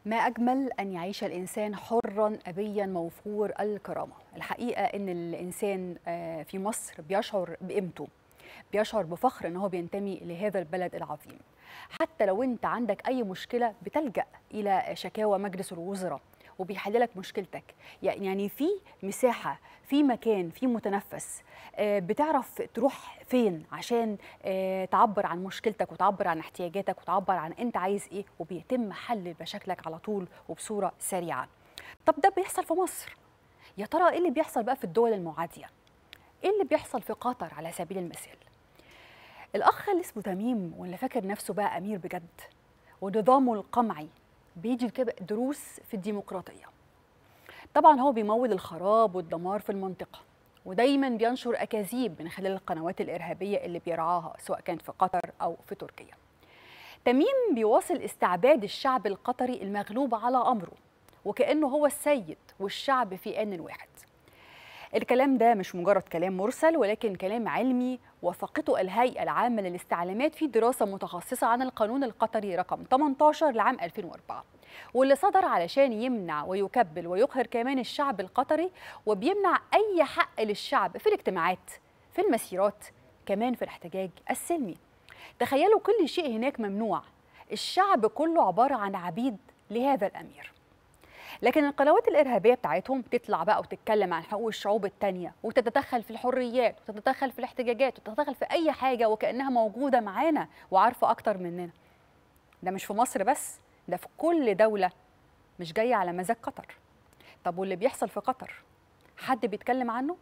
ما أجمل أن يعيش الإنسان حرا أبيا موفور الكرامة الحقيقة أن الإنسان آه، في مصر بيشعر بقيمته بيشعر بفخر أنه بينتمي لهذا البلد العظيم حتى لو أنت عندك أي مشكلة بتلجأ إلى شكاوى مجلس الوزراء وبيحل لك مشكلتك يعني في مساحة في مكان في متنفس آه، بتعرف تروح فين عشان آه، تعبر عن مشكلتك وتعبر عن احتياجاتك وتعبر عن انت عايز ايه وبيتم حل مشاكلك على طول وبصورة سريعة طب ده بيحصل في مصر يا ترى ايه اللي بيحصل بقى في الدول المعادية ايه اللي بيحصل في قطر على سبيل المثال الاخ اللي اسمه تميم واللي فاكر نفسه بقى امير بجد ونظامه القمعي بيدي كده دروس في الديمقراطيه طبعا هو بيمول الخراب والدمار في المنطقه ودايما بينشر اكاذيب من خلال القنوات الارهابيه اللي بيرعاها سواء كانت في قطر او في تركيا تميم بيواصل استعباد الشعب القطري المغلوب على امره وكانه هو السيد والشعب في ان واحد الكلام ده مش مجرد كلام مرسل ولكن كلام علمي وثقته الهيئة العامة للاستعلامات في دراسة متخصصة عن القانون القطري رقم 18 لعام 2004 واللي صدر علشان يمنع ويكبل ويقهر كمان الشعب القطري وبيمنع أي حق للشعب في الاجتماعات في المسيرات كمان في الاحتجاج السلمي تخيلوا كل شيء هناك ممنوع الشعب كله عبارة عن عبيد لهذا الأمير لكن القنوات الإرهابية بتاعتهم بتطلع بقى وتتكلم عن حقوق الشعوب التانية وتتدخل في الحريات وتتدخل في الاحتجاجات وتتدخل في أي حاجة وكأنها موجودة معانا وعارفة أكتر مننا ده مش في مصر بس ده في كل دولة مش جاية على مزاج قطر طب واللي بيحصل في قطر حد بيتكلم عنه؟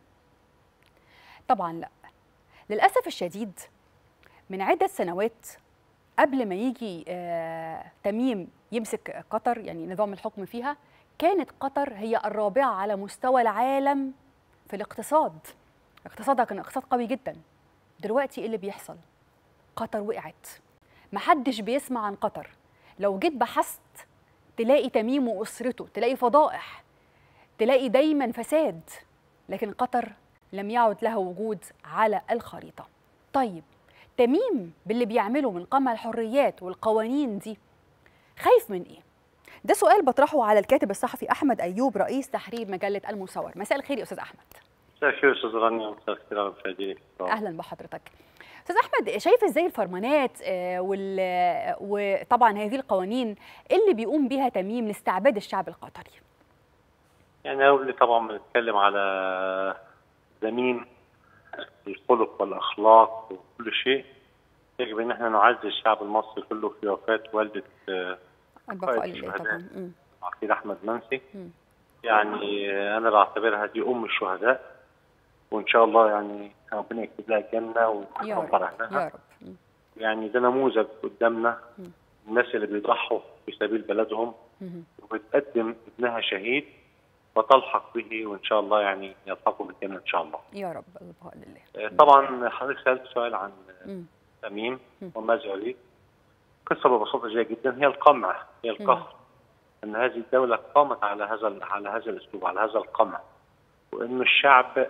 طبعا لا للأسف الشديد من عدة سنوات قبل ما يجي آه تميم يمسك قطر يعني نظام الحكم فيها كانت قطر هي الرابعة على مستوى العالم في الاقتصاد اقتصادها كان اقتصاد قوي جدا دلوقتي ايه اللي بيحصل قطر وقعت محدش بيسمع عن قطر لو جيت بحثت تلاقي تميم واسرته تلاقي فضائح تلاقي دايما فساد لكن قطر لم يعد لها وجود على الخريطه طيب تميم باللي بيعمله من قمع الحريات والقوانين دي خايف من ايه ده سؤال بطرحه على الكاتب الصحفي احمد ايوب رئيس تحرير مجله المصور مساء الخير يا استاذ احمد مساء الخير استاذ غني ومساء الخير على المشاهدين اهلا بحضرتك استاذ احمد شايف ازاي الفرمانات وال... وطبعا هذه القوانين اللي بيقوم بها تميم لاستعباد الشعب القطري يعني اول طبعا بنتكلم على زمين الخلق والاخلاق وكل شيء يجب ان احنا نعزي الشعب المصري كله في وفاه والده البقاء لله طبعا عقيد احمد منسي يعني انا بعتبرها دي ام الشهداء وان شاء الله يعني ربنا يكتب لها الجنه يا رب اهلها يا رب يعني ده نموذج قدامنا الناس اللي بيضحوا في سبيل بلدهم وبتقدم ابنها شهيد وتلحق به وان شاء الله يعني يلحقوا بالجنه ان شاء الله. يا رب البقاء لله. طبعا حضرتك سالت سؤال عن تميم وماذا يريد؟ قصه ببساطه جدا جدا هي القمع هي القهر ان هذه الدوله قامت على هذا على هذا الاسلوب على هذا القمع وانه الشعب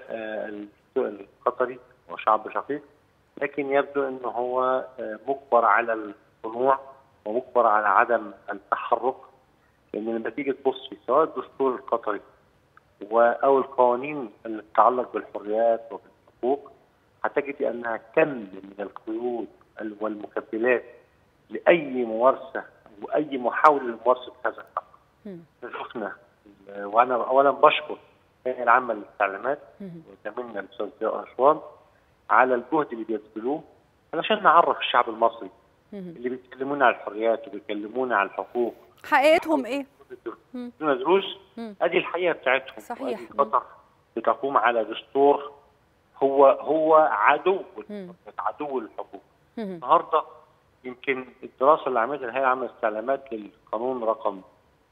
القطري هو شعب شقيق لكن يبدو انه هو مجبر على الخضوع ومجبر على عدم التحرك لان لما تيجي تبص سواء الدستور القطري او القوانين اللي تتعلق بالحريات وبالحقوق هتجد انها كم من القيود والمكبلات لاي ممارسه واي محاوله لممارسه هذا الحق. شفنا وانا اولا بشكر الهيئه العامه للاستعلامات وزميلنا الاستاذ ضياء اسوان على الجهد اللي بيبذلوه علشان نعرف الشعب المصري اللي بيتكلمونا عن الحريات وبيكلمونا عن الحقوق حقيقتهم ايه؟ دون دروس ادي الحقيقه بتاعتهم صحيح قطر بتقوم على دستور هو هو عدو عدو للحقوق النهارده يمكن الدراسه اللي عملتها الهيئه العامه للاستعلامات للقانون رقم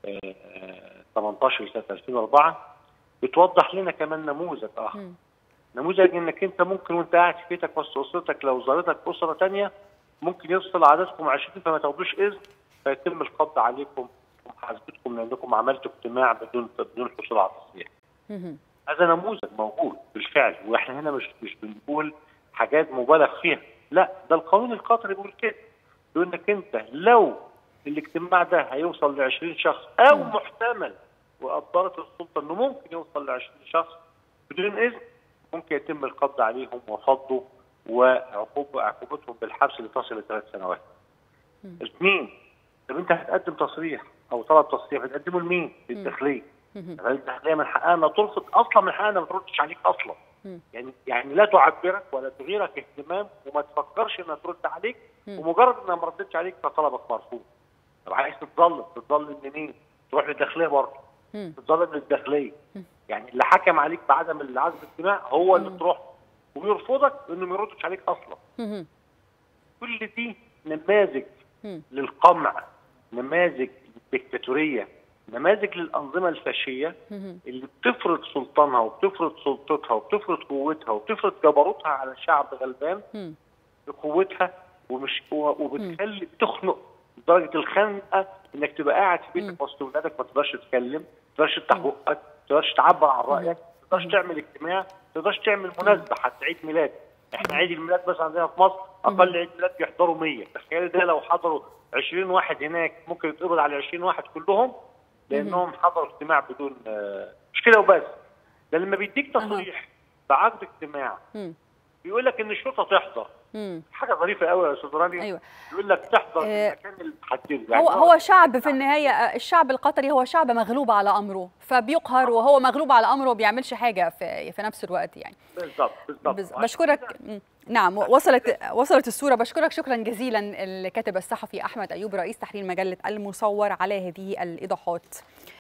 18 سنه 2004 بتوضح لنا كمان نموذج اخر م. نموذج انك انت ممكن وانت قاعد في بيتك وسط اسرتك لو زارتك اسره ثانيه ممكن يفصل عددكم 20 فما تاخدوش اذن فيتم القبض عليكم ومحاسبتكم لانكم عملتوا اجتماع بدون بدون حصول على تصريح. هذا نموذج موجود بالفعل واحنا هنا مش مش بنقول حاجات مبالغ فيها لا ده القانون القطري بيقول كده بيقول انك انت لو الاجتماع ده هيوصل ل 20 شخص او محتمل وقدرت السلطه انه ممكن يوصل ل 20 شخص بدون اذن ممكن يتم القبض عليهم وفضه وعقوبه عقوبتهم بالحبس لتصل لثلاث سنوات. اثنين طب انت هتقدم تصريح او طلب تصريح هتقدمه لمين؟ للداخليه. الداخليه من حقها انها ترفض اصلا من حقها انها ما تردش عليك اصلا. يعني يعني لا تعبرك ولا تغيرك اهتمام وما تفكرش انها ترد عليك ومجرد انها ما ردتش عليك فطلبك مرفوض. طب عايز تتظلم تتظلم منين؟ تروح للداخليه برضه. تتظلم للداخليه. يعني اللي حكم عليك بعدم العزم الاجتماع هو اللي تروح ويرفضك انه ما يردش عليك اصلا. كل دي نماذج للقمع نماذج للدكتاتوريه نماذج للانظمه الفاشيه اللي بتفرض سلطانها وبتفرض سلطتها وبتفرض قوتها وبتفرض جبروتها على شعب غلبان بقوتها ومش وبتخلي بتخنق لدرجه الخنقه انك تبقى قاعد في بيتك وسط ولادك ما تقدرش تتكلم ما تقدرش تفتح بقك ما تقدرش تعبر عن رايك ما تقدرش تعمل اجتماع ما تقدرش تعمل مناسبه حتى عيد ميلاد احنا عيد الميلاد مثلا عندنا في مصر اقل عيد ميلاد بيحضروا 100 تخيل ده لو حضروا 20 واحد هناك ممكن يتقبض على 20 واحد كلهم لانهم حضروا اجتماع بدون مش كده وبس ده لما بيديك تصريح بعقد اجتماع بيقول لك ان الشرطه تحضر مم. حاجه ظريفه قوي يا استاذ راني ايوه يقول لك تحضر في المكان اللي محدده يعني هو هو شعب في النهايه الشعب القطري هو شعب مغلوب على امره فبيقهر وهو مغلوب على امره وما بيعملش حاجه في في نفس الوقت يعني بالظبط بالظبط بشكرك نعم وصلت وصلت الصوره بشكرك شكرا جزيلا الكاتب الصحفي احمد ايوب رئيس تحرير مجله المصور على هذه الايضاحات